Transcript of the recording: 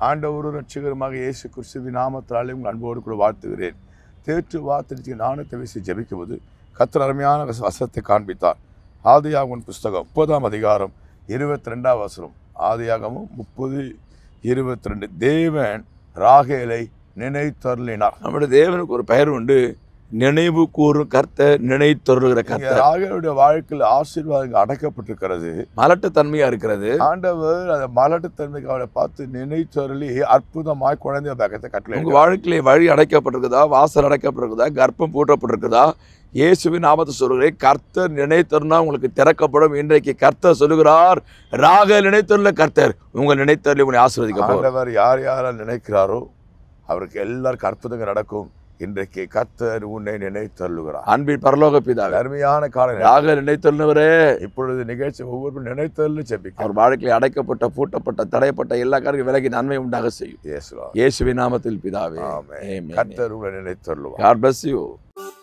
ஆண்டவரு ரட்சகருமாக இயேசு கிறிஸ்துவின் நாமத்தாலே உங்கள் அன்போடு கூட வாழ்த்துகிறேன் தேற்று வார்த்தை நாணத்தை வீசி ஜெபிக்கும்போது கத்தர் அருமையான வச- வசனத்தை காண்பித்தார் ஆதியாகமன் புஸ்தகம் முப்பதாம் அதிகாரம் இருபத்தி ரெண்டாம் வசனம் ஆதியாகமும் முப்பது இருபத்தி ரெண்டு தேவன் ராகேலை நினைத்தருளினார் நம்முடைய தேவனுக்கு ஒரு பெயர் உண்டு நினைவு கூறும் கர்த்தர் நினைத்தொருகிற இங்க கர்த்தர் ராகேலுடைய வாழ்க்கையில் ஆசீர்வாதங்கள் அடக்கப்பட்டிருக்கிறது மலட்டுத்தன்மையா இருக்கிறது ஆண்டவர் அந்த மலட்டுத்தன்மைக்கு அவளை பார்த்து நினைத்தருளி அற்புதமாய் குழந்தை பக்கத்தை கட்டளை உங்க வாழ்க்கையில வழி அடைக்கப்பட்டிருக்குதா வாசல் அடைக்கப்பட்டிருக்குதா கர்ப்பம் பூட்டப்பட்டிருக்குதா இயேசுவின் நாமத்தை சொல்கிறேன் கர்த்தர் நினைத்தருனா உங்களுக்கு திறக்கப்படும் இன்றைக்கு கர்த்தர் சொல்லுகிறார் ராக நினைத்துள்ள கர்த்தர் உங்கள் நினைத்தருளி உங்களை ஆசீர்வதிக்க போகிறார் ஆண்டவர் யார் யாரால் நினைக்கிறாரோ அவருக்கு எல்லாருக்கும் அற்புதங்கள் நடக்கும் இன்றைக்கு கர்த்தர் உன்னை நினைத்தருளுகிறார் அன்பின் பரலோக பிதாவே அருமையான காலம் ராக நினைத்தருளவரே இப்பொழுது நிகழ்ச்சி ஒவ்வொரு நினைத்தருள் ஜெபிக்கும் அவர் வாழ்க்கையில் அடைக்கப்பட்ட பூட்டப்பட்ட தடைப்பட்ட எல்லா காரியம் விலகி நன்மை உண்டாக செய்யும் இயேசுவா இயேசுவின் நாமத்தில் பிதாவே ஆமென். Amen. கர்த்தர் உங்களை நினைத்தருளுவார் God bless you